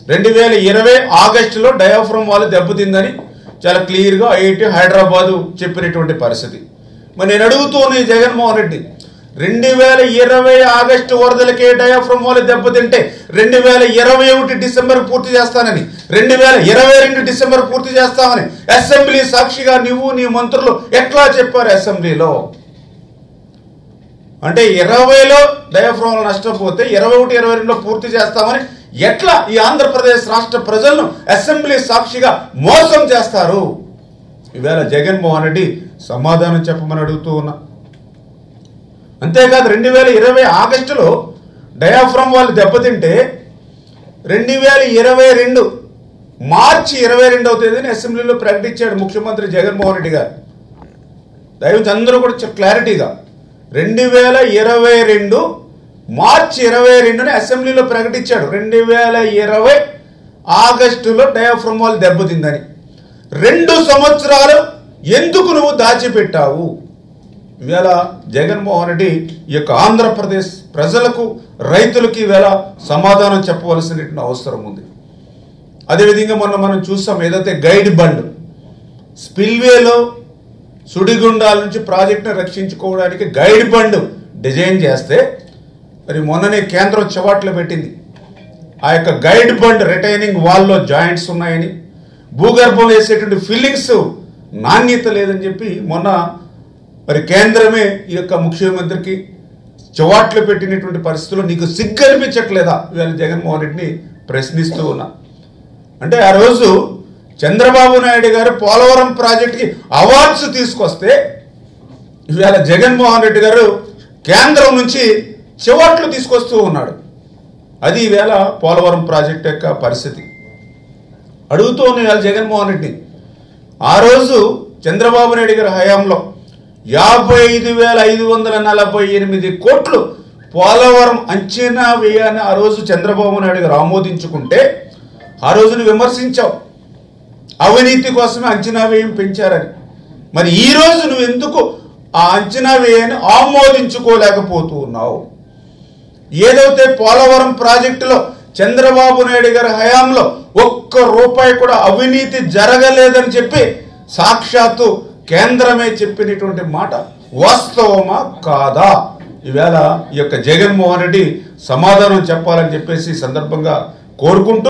రెండు వేల ఇరవై ఆగస్టులో డయాఫ్రమ్ వాళ్ళు దెబ్బతిందని చాలా క్లియర్గా ఐఐటి హైదరాబాదు చెప్పినటువంటి పరిస్థితి మరి నేను అడుగుతూనే జగన్మోహన్ రెడ్డి రెండు వేల ఇరవై ఆగస్టు వరదలకే డయాఫ్రమ్ వాళ్ళు దెబ్బతింటే రెండు వేల ఇరవై ఒకటి డిసెంబర్ పూర్తి చేస్తానని రెండు వేల ఇరవై రెండు డిసెంబర్ పూర్తి చేస్తామని అసెంబ్లీ సాక్షిగా నువ్వు నీ మంత్రులు ఎట్లా చెప్పారు అసెంబ్లీలో అంటే ఇరవైలో డయాఫ్రామ్ నష్టపోతే ఇరవై ఒకటి ఇరవై రెండులో పూర్తి చేస్తామని ఎట్లా ఈ ఆంధ్రప్రదేశ్ రాష్ట్ర ప్రజలను అసెంబ్లీ సాక్షిగా మోసం చేస్తారు ఈవేళ జగన్మోహన్ రెడ్డి సమాధానం చెప్పమని అడుగుతూ ఉన్నా అంతేకాదు రెండు వేల ఇరవై ఆగస్టులో డయాఫ్రామ్ వాళ్ళు దెబ్బతింటే రెండు వేల ఇరవై రెండు మార్చి ఇరవై రెండవ తేదీని అసెంబ్లీలో ప్రకటించాడు ముఖ్యమంత్రి జగన్మోహన్ రెడ్డి గారు దయచేసి అందరూ కూడా చాలా క్లారిటీగా రెండు వేల ఇరవై రెండు మార్చి ఇరవై రెండుని అసెంబ్లీలో ప్రకటించాడు రెండు వేల ఇరవై ఆగస్టులో డయాఫ్రమ్ వాళ్ళు దెబ్బతిందని రెండు సంవత్సరాలు ఎందుకు నువ్వు దాచిపెట్టావు ఇవాళ జగన్మోహన్ రెడ్డి ఈ యొక్క ఆంధ్రప్రదేశ్ ప్రజలకు రైతులకి ఈవేళ సమాధానం చెప్పవలసినటువంటి అవసరం ఉంది అదేవిధంగా మొన్న మనం చూసాం ఏదైతే గైడ్ బండ్ స్పిల్వేలో సుడిగుండాల నుంచి ప్రాజెక్టును రక్షించుకోవడానికి గైడ్ బండ్ డిజైన్ చేస్తే మరి మొన్ననే కేంద్రం చెవాట్లు పెట్టింది ఆ యొక్క గైడ్ బండ్ రిటైనింగ్ వాల్లో జాయింట్స్ ఉన్నాయని భూగర్భం వేసేటువంటి ఫిల్లింగ్స్ నాణ్యత లేదని చెప్పి మొన్న మరి కేంద్రమే ఈ యొక్క ముఖ్యమంత్రికి చెవాట్లు పెట్టినటువంటి పరిస్థితుల్లో నీకు సిగ్గు అనిపించట్లేదా ఇవాళ జగన్మోహన్ రెడ్డిని ప్రశ్నిస్తూ ఉన్నా అంటే ఆ రోజు చంద్రబాబు నాయుడు గారు పోలవరం ప్రాజెక్టుకి అవార్డ్స్ తీసుకొస్తే ఇవాళ జగన్మోహన్ రెడ్డి గారు కేంద్రం నుంచి చివట్లు తీసుకొస్తూ ఉన్నాడు అది ఈవేళ పోలవరం ప్రాజెక్ట్ యొక్క పరిస్థితి అడుగుతూ ఉన్న ఇవాళ జగన్మోహన్ రెడ్డి ఆ రోజు చంద్రబాబు నాయుడు గారి హయాంలో యాభై ఐదు వేల ఐదు వందల నలభై ఎనిమిది కోట్లు పోలవరం అంచనా వ్యయాన్ని ఆ రోజు చంద్రబాబు నాయుడు గారు ఆమోదించుకుంటే ఆ రోజును విమర్శించావు అవినీతి కోసమే అంచనా వ్యయం పెంచారని మరి ఈ రోజు నువ్వు ఎందుకు ఆ అంచనా వ్యయాన్ని ఆమోదించుకోలేకపోతూ ఉన్నావు ఏదైతే పోలవరం ప్రాజెక్టులో చంద్రబాబు నాయుడు గారి హయాంలో ఒక్క రూపాయి కూడా అవినీతి జరగలేదని చెప్పి సాక్షాత్తు కేంద్రమే చెప్పినటువంటి మాట వాస్తవమా కాదా ఈవేళ ఈ యొక్క జగన్మోహన్ రెడ్డి సమాధానం చెప్పాలని చెప్పేసి ఈ సందర్భంగా కోరుకుంటూ